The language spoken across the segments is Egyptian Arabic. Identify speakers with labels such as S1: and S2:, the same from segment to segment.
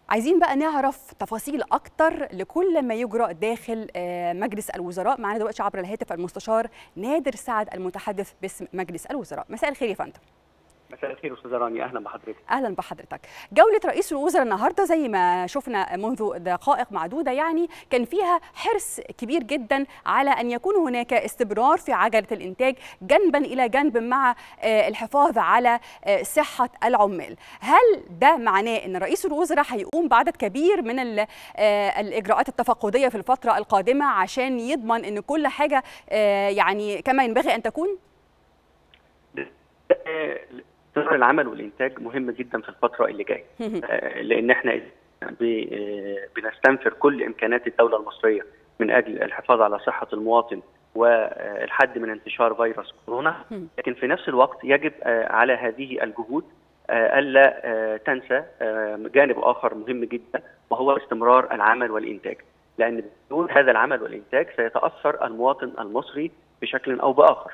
S1: عايزين بقى نعرف تفاصيل اكتر لكل ما يجرى داخل مجلس الوزراء معنا دلوقتي عبر الهاتف المستشار نادر سعد المتحدث باسم مجلس الوزراء مساء الخير يا فندم
S2: مساء الخير استاذه رانيا اهلا بحضرتك
S1: اهلا بحضرتك جوله رئيس الوزراء النهارده زي ما شفنا منذ دقائق معدوده يعني كان فيها حرص كبير جدا على ان يكون هناك استمرار في عجله الانتاج جنبا الى جنب مع الحفاظ على صحه العمال هل ده معناه ان رئيس الوزراء هيقوم بعدد كبير من الاجراءات التفقديه في الفتره القادمه عشان يضمن ان كل حاجه يعني كما ينبغي ان تكون
S2: استمرار العمل والانتاج مهم جدا في الفتره اللي جايه لان احنا بنستنفر كل امكانات الدوله المصريه من اجل الحفاظ على صحه المواطن والحد من انتشار فيروس كورونا لكن في نفس الوقت يجب على هذه الجهود الا تنسى جانب اخر مهم جدا وهو استمرار العمل والانتاج لان بدون هذا العمل والانتاج سيتاثر المواطن المصري بشكل او باخر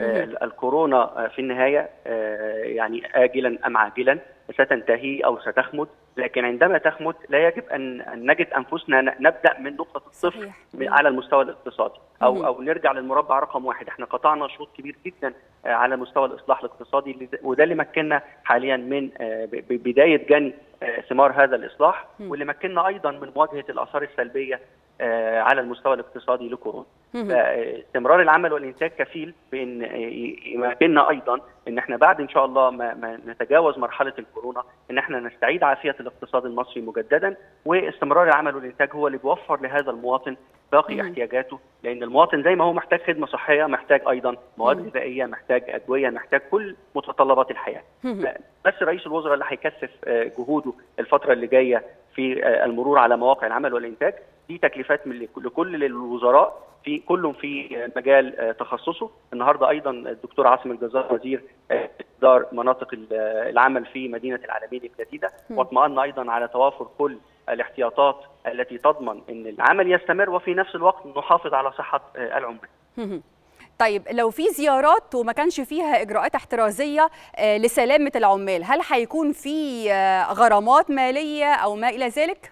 S2: الكورونا في النهايه يعني اجلا ام عاجلا ستنتهي او ستخمد لكن عندما تخمد لا يجب ان نجد انفسنا نبدا من نقطه الصفر على المستوى الاقتصادي او او نرجع للمربع رقم واحد احنا قطعنا شوط كبير جدا على مستوى الاصلاح الاقتصادي وده اللي مكننا حاليا من بدايه جني ثمار هذا الاصلاح واللي مكننا ايضا من مواجهه الاثار السلبيه على المستوى الاقتصادي لكورونا استمرار العمل والانتاج كفيل بان يمكننا ايضا ان احنا بعد ان شاء الله ما, ما نتجاوز مرحله الكورونا ان احنا نستعيد عافيه الاقتصاد المصري مجددا واستمرار العمل والانتاج هو اللي بيوفر لهذا المواطن باقي احتياجاته لان المواطن زي ما هو محتاج خدمه صحيه محتاج ايضا مواد غذائيه محتاج ادويه محتاج كل متطلبات الحياه بس رئيس الوزراء اللي هيكثف جهوده الفتره اللي جايه في المرور على مواقع العمل والانتاج دي تكليفات من لكل الوزراء في كلهم في مجال تخصصه النهارده ايضا الدكتور عاصم الجزار وزير ادار مناطق العمل في مدينه العالمين الجديده واطمأن ايضا على توافر كل الاحتياطات التي تضمن ان العمل يستمر وفي نفس الوقت نحافظ على صحه العمال
S1: طيب لو في زيارات وما كانش فيها اجراءات احترازيه لسلامه العمال هل هيكون في غرامات ماليه او ما الى ذلك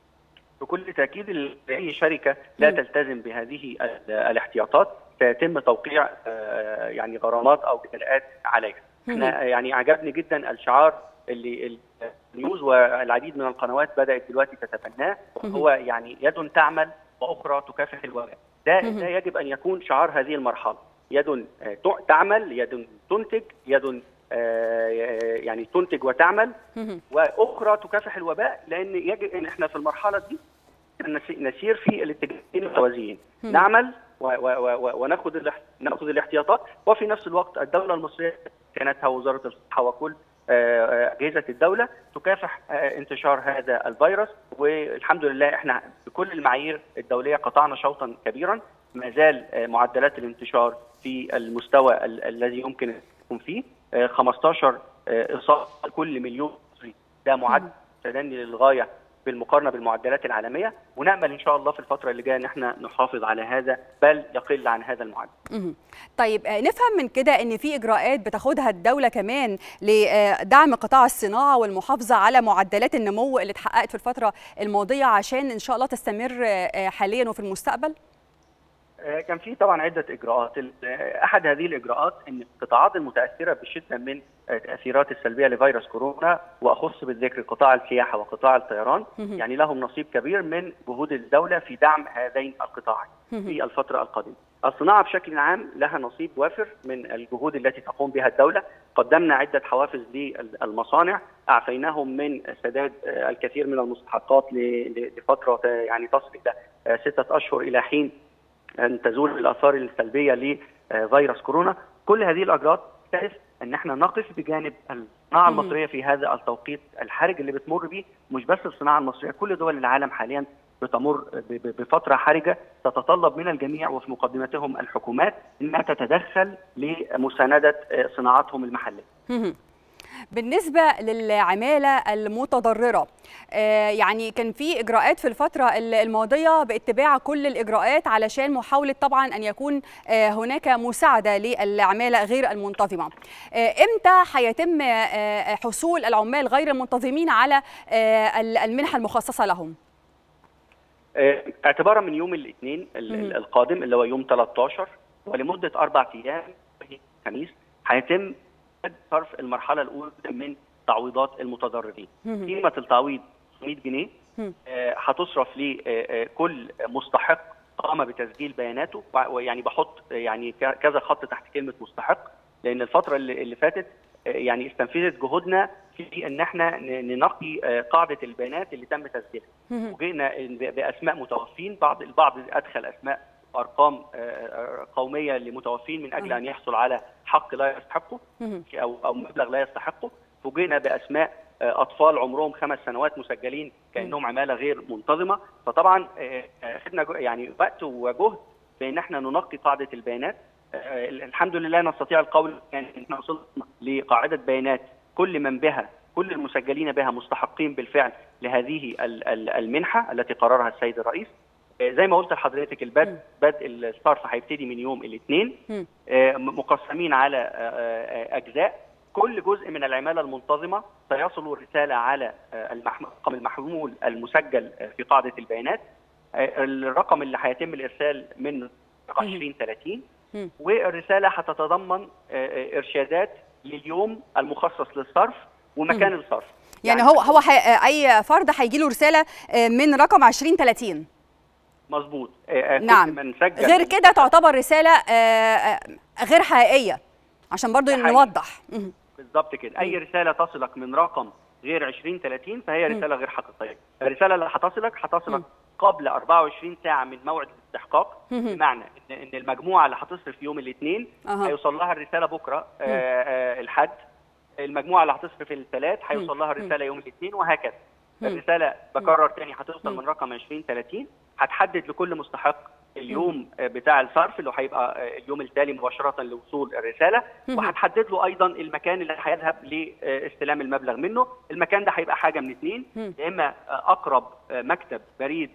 S2: بكل تاكيد اي شركه لا تلتزم بهذه الاحتياطات سيتم توقيع يعني غرامات او جزاءات عليها احنا يعني عجبني جدا الشعار اللي النيوز والعديد من القنوات بدات دلوقتي تتبناه وهو يعني يد تعمل واخرى تكافح الوباء ده ده يجب ان يكون شعار هذه المرحله يد تعمل يد تنتج يد يعني تنتج وتعمل واخرى تكافح الوباء لان يجب ان احنا في المرحله دي نسير في الاتجاهين المتوازيين نعمل وناخذ ناخذ الاحتياطات وفي نفس الوقت الدوله المصريه كانتها وزاره الصحه وكل اجهزه الدوله تكافح انتشار هذا الفيروس والحمد لله احنا بكل المعايير الدوليه قطعنا شوطا كبيرا ما زال معدلات الانتشار في المستوى الذي يمكن يكون فيه 15 اصابه كل مليون مصري ده معدل تدني للغايه بالمقارنه بالمعدلات العالميه ونامل ان شاء الله في الفتره اللي جايه ان احنا نحافظ على هذا بل يقل عن هذا المعدل.
S1: طيب نفهم من كده ان في اجراءات بتاخدها الدوله كمان لدعم قطاع الصناعه والمحافظه على معدلات النمو اللي اتحققت في الفتره الماضيه عشان ان شاء الله تستمر حاليا وفي المستقبل؟
S2: كان في طبعا عده اجراءات احد هذه الاجراءات ان القطاعات المتاثره بشده من التاثيرات السلبيه لفيروس كورونا واخص بالذكر قطاع السياحه وقطاع الطيران يعني لهم نصيب كبير من جهود الدوله في دعم هذين القطاعين في الفتره القادمه. الصناعه بشكل عام لها نصيب وافر من الجهود التي تقوم بها الدوله، قدمنا عده حوافز للمصانع، اعفيناهم من سداد الكثير من المستحقات لفتره يعني تصل الى سته اشهر الى حين ان تزول الاثار السلبيه لفيروس كورونا، كل هذه الاجراءات تهدف ان احنا نقف بجانب الصناعه المصريه في هذا التوقيت الحرج اللي بتمر به مش بس الصناعه المصريه كل دول العالم حاليا بتمر بفتره حرجه تتطلب من الجميع وفي مقدمتهم الحكومات انها تتدخل لمسانده صناعاتهم المحليه.
S1: بالنسبه للعماله المتضرره يعني كان في اجراءات في الفتره الماضيه باتباع كل الاجراءات علشان محاوله طبعا ان يكون هناك مساعده للعماله غير المنتظمه امتى هيتم حصول العمال غير المنتظمين على المنحه المخصصه لهم
S2: اعتبارا من يوم الاثنين القادم اللي هو يوم 13 ولمده اربع ايام الخميس هيتم صرف المرحله الاولى من تعويضات المتضررين قيمه التعويض 100 جنيه هتصرف لكل مستحق قام بتسجيل بياناته ويعني بحط يعني كذا خط تحت كلمه مستحق لان الفتره اللي فاتت يعني استنفذت جهودنا في ان احنا ننقي قاعده البيانات اللي تم تسجيلها وجئنا باسماء متوفين بعض البعض ادخل اسماء ارقام قوميه لمتوفين من اجل ان يحصل على حق لا يستحقه او او مبلغ لا يستحقه فوجئنا باسماء اطفال عمرهم خمس سنوات مسجلين كانهم عماله غير منتظمه فطبعا خدنا يعني وقت وجهد في ان احنا ننقي قاعده البيانات الحمد لله نستطيع القول يعني احنا وصلنا لقاعده بيانات كل من بها كل المسجلين بها مستحقين بالفعل لهذه المنحه التي قررها السيد الرئيس زي ما قلت لحضرتك البدء بدء الصرف هيبتدي من يوم الاثنين مقسمين على اجزاء كل جزء من العماله المنتظمه سيصل الرساله على الرقم المحمول المسجل في قاعده البيانات الرقم اللي هيتم الارسال منه 2030 والرساله هتتضمن ارشادات لليوم المخصص للصرف ومكان م. الصرف
S1: يعني, يعني هو هو اي فرد هيجي له رساله من رقم 2030
S2: مظبوط
S1: نعم من سجل غير كده تعتبر رساله غير حقيقيه عشان برضو نوضح
S2: بالظبط كده اي رساله تصلك من رقم غير 2030 فهي رساله غير حقيقيه الرساله اللي هتصلك هتصلك قبل 24 ساعه من موعد الاستحقاق بمعنى ان ان المجموعه اللي هتصرف يوم الاثنين هيوصل لها الرساله بكره آه الحد المجموعه اللي هتصرف الثلاث هيوصل لها الرساله يوم الاثنين وهكذا الرساله بكرر تاني هتوصل من رقم 2030 هتحدد لكل مستحق اليوم بتاع الصرف اللي هيبقى اليوم التالي مباشره لوصول الرساله وهتحدد له ايضا المكان اللي هيذهب لاستلام المبلغ منه المكان ده هيبقى حاجه من اثنين يا اما اقرب مكتب بريد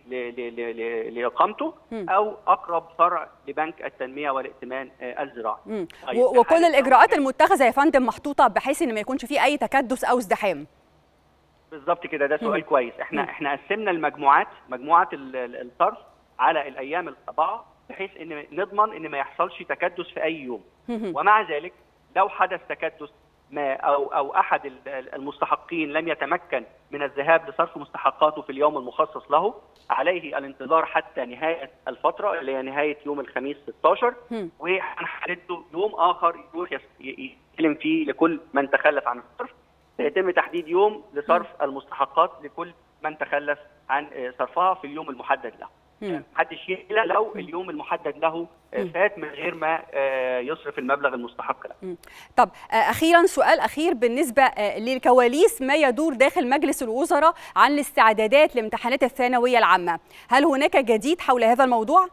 S2: لاقامته او اقرب فرع لبنك التنميه والائتمان الزراعي
S1: طيب وكل الاجراءات المتخذه يا فندم محطوطه بحيث ان ما يكونش فيه اي تكدس او ازدحام
S2: بالظبط كده ده سؤال كويس احنا احنا قسمنا المجموعات مجموعات الصرف على الايام الاربعه بحيث ان نضمن ان ما يحصلش تكدس في اي يوم ومع ذلك لو حدث تكدس ما او او احد المستحقين لم يتمكن من الذهاب لصرف مستحقاته في اليوم المخصص له عليه الانتظار حتى نهايه الفتره اللي هي نهايه يوم الخميس 16 وهنحدد له يوم اخر يروح يستلم فيه لكل من تخلف عن الصرف سيتم تحديد يوم لصرف المستحقات لكل من تخلف عن صرفها في اليوم المحدد له محدش يقلق لو اليوم المحدد له فات من غير ما يصرف المبلغ المستحق له.
S1: طب اخيرا سؤال اخير بالنسبه للكواليس ما يدور داخل مجلس الوزراء عن الاستعدادات لامتحانات الثانويه العامه، هل هناك جديد حول هذا الموضوع؟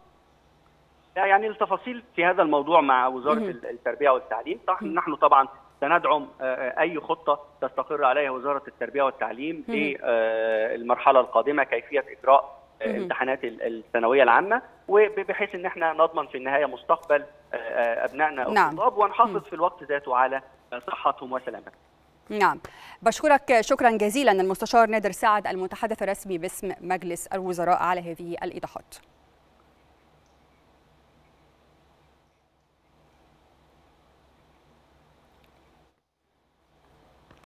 S2: لا يعني التفاصيل في هذا الموضوع مع وزاره التربيه والتعليم، نحن طبعا سندعم اي خطه تستقر عليها وزاره التربيه والتعليم للمرحله القادمه كيفيه اجراء امتحانات الثانويه العامه وبحيث ان احنا نضمن في النهايه مستقبل ابنائنا الطلاب نعم. ونحافظ في الوقت ذاته على صحتهم وسلامتهم.
S1: نعم بشكرك شكرا جزيلا المستشار نادر سعد المتحدث الرسمي باسم مجلس الوزراء على هذه الايضاحات.